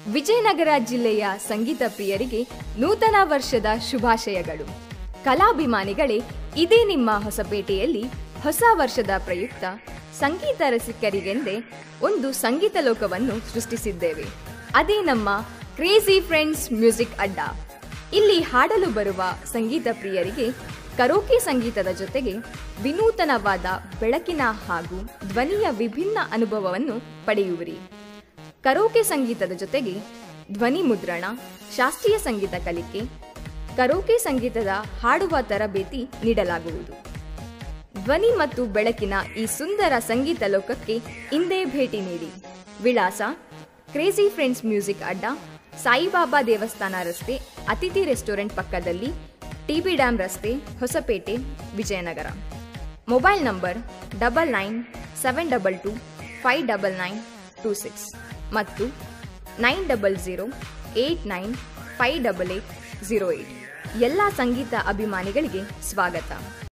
ವಿಜಯನಗರ ಜಿಲ್ಲೆಯ ಸಂಗೀತ ಪ್ರಿಯರಿಗೆ ನೂತನ ವರ್ಷದ ಶುಭಾಶಯಗಳು ಕಲಾಭಿಮಾನಿಗಳೇ ಇದೇ ನಿಮ್ಮ ಹೊಸಪೇಟೆಯಲ್ಲಿ ಹೊಸ ವರ್ಷದ ಪ್ರಯುಕ್ತ ಸಂಗೀತ ರಸಿಕರಿಗೆಂದೇ ಒಂದು ಸಂಗೀತ ಲೋಕವನ್ನು ಸೃಷ್ಟಿಸಿದ್ದೇವೆ ಅದೇ ನಮ್ಮ ಕ್ರೇಜಿ ಫ್ರೆಂಡ್ಸ್ ಮ್ಯೂಸಿಕ್ ಅಡ್ಡ ಇಲ್ಲಿ ಹಾಡಲು ಬರುವ ಸಂಗೀತ ಪ್ರಿಯರಿಗೆ ಕರೋಕೆ ಸಂಗೀತದ ಜೊತೆಗೆ ವಿನೂತನವಾದ ಬೆಳಕಿನ ಹಾಗೂ ಧ್ವನಿಯ ವಿಭಿನ್ನ ಅನುಭವವನ್ನು ಪಡೆಯುವಿರಿ ಕರೋಕೆ ಸಂಗೀತದ ಜೊತೆಗೆ ಧ್ವನಿ ಮುದ್ರಣ ಶಾಸ್ತ್ರೀಯ ಸಂಗೀತ ಕಲಿಕೆ ಕರೋಕೆ ಸಂಗೀತದ ಹಾಡುವ ತರಬೇತಿ ನೀಡಲಾಗುವುದು ಧ್ವನಿ ಮತ್ತು ಬೆಳಕಿನ ಈ ಸುಂದರ ಸಂಗೀತ ಲೋಕಕ್ಕೆ ಇಂದೇ ಭೇಟಿ ನೀಡಿ ವಿಳಾಸ ಕ್ರೇಜಿ ಫ್ರೆಂಡ್ಸ್ ಮ್ಯೂಸಿಕ್ ಅಡ್ಡ ಸಾಯಿಬಾಬಾ ದೇವಸ್ಥಾನ ರಸ್ತೆ ಅತಿಥಿ ರೆಸ್ಟೋರೆಂಟ್ ಪಕ್ಕದಲ್ಲಿ ಟಿಬಿ ಡ್ಯಾಮ್ ರಸ್ತೆ Hosapete Vijayanagara mobile number double nine seven double two five double nine two six ಮತ್ತು nine double zero eight nine five double eight zero eight ಎಲ್ಲ ಸಂಗೀತ ಅಭಿಮಾನಿಗಳಿಗೆ ಸ್ವಾಗತ